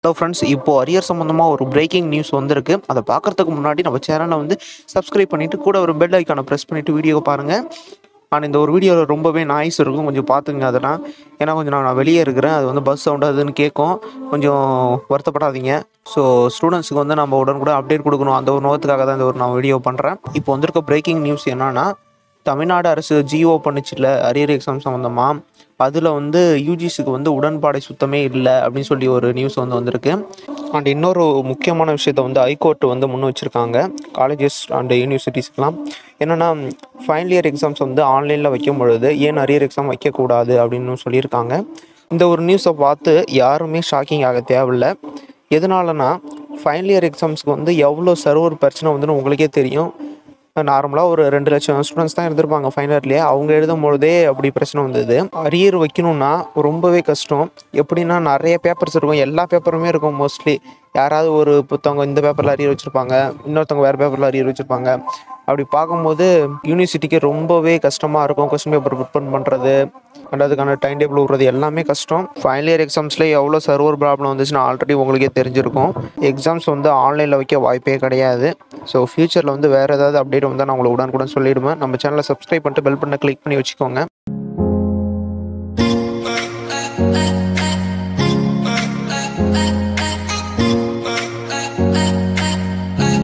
hello friends இப்போ arrear சம்மந்தமாக ஒரு பிரேக்கிங் நியூஸ் வந்திருக்கு அதை பார்க்கறதுக்கு முன்னாடி நம்ம சேனலை வந்து சப்ஸ்கிரைப் பண்ணிவிட்டு கூட ஒரு பெல் ஐக்கானை ப்ரெஸ் பண்ணிவிட்டு வீடியோ பாருங்கள் ஆனால் இந்த ஒரு வீடியோவில் ரொம்பவே நாய்ஸ் இருக்கும் கொஞ்சம் பார்த்துங்க அதெல்லாம் ஏன்னா கொஞ்சம் நான் நான் வெளியே இருக்கிறேன் அது வந்து பஸ் சவுண்டு அதுன்னு கேட்கும் கொஞ்சம் வருத்தப்படாதீங்க ஸோ ஸ்டூடெண்ட்ஸுக்கு வந்து நம்ம உடனுக்குட அப்டேட் கொடுக்கணும் அந்த ஒரு நோக்கத்துக்காக தான் இந்த ஒரு நான் வீடியோ பண்ணுறேன் இப்போ வந்திருக்க பிரேக்கிங் நியூஸ் என்னன்னா தமிழ்நாடு அரசு ஜிஓ பண்ணுச்சுல அரியர் எக்ஸாம் சம்மந்தமாக அதில் வந்து யூஜிசிக்கு வந்து உடன்பாடை சுத்தமே இல்லை அப்படின்னு சொல்லி ஒரு நியூஸ் வந்து வந்திருக்கு அண்ட் இன்னொரு முக்கியமான விஷயத்த வந்து ஹைகோர்ட் வந்து முன் வச்சுருக்காங்க காலேஜஸ் அண்ட் யூனிவர்சிட்டிஸ்க்கெலாம் என்னென்னா ஃபைனல் இயர் எக்ஸாம்ஸ் வந்து ஆன்லைனில் வைக்கும் பொழுது ஏன் அரியர் எக்ஸாம் வைக்கக்கூடாது அப்படின்னு சொல்லியிருக்காங்க இந்த ஒரு நியூஸை பார்த்து யாருமே ஷாக்கிங் ஆக தேவையில்ல எதனாலனா ஃபைனல் இயர் எக்ஸாம்ஸ்க்கு வந்து எவ்வளோ சர்வர் பிரச்சனை வந்துன்னு உங்களுக்கே தெரியும் நார்மலாக ஒரு ரெண்டு லட்சம் ஸ்டூடெண்ட்ஸ் தான் இருந்திருப்பாங்க ஃபைனல் இயர்லேயே அவங்க எழுதும் பொழுதே அப்படி பிரச்சனை வந்தது அரியர் வைக்கணும்னா ரொம்பவே கஷ்டம் எப்படின்னா நிறைய பேப்பர்ஸ் இருக்கும் எல்லா பேப்பருமே இருக்கும் மோஸ்ட்லி யாராவது ஒரு புத்தவங்க இந்த பேப்பரில் அரியர் வச்சுருப்பாங்க இன்னொருத்தவங்க வேறு பேப்பரில் அரியர் வச்சுருப்பாங்க அப்படி பார்க்கும்போது யூனிவர்சிட்டிக்கு ரொம்பவே கஷ்டமாக இருக்கும் கொஸ்டின் பேப்பர் ப்ரிப்பேர் பண்ணுறது அண்ட் அதுக்கான டைம் டேபிள் விடுறது எல்லாமே கஷ்டம் ஃபைனல் இயர் எக்ஸாம்ஸில் எவ்வளோ சர்வர் ப்ராப்ளம் வந்துச்சுன்னா ஆல்ரெடி உங்களுக்கே தெரிஞ்சிருக்கும் எக்ஸாம்ஸ் வந்து ஆன்லைனில் வைக்க வாய்ப்பே கிடையாது ஸோ ஃப்யூச்சரில் வந்து வேறு ஏதாவது அப்டேட் வந்தால் நான் உங்களுக்கு உடனுக்குடன் சொல்லிவிடுவேன் நம்ம சேனலை சப்ஸ்கிரைப் பண்ணிட்டு பெல் பண்ண கிளிக் பண்ணி வச்சுக்கோங்க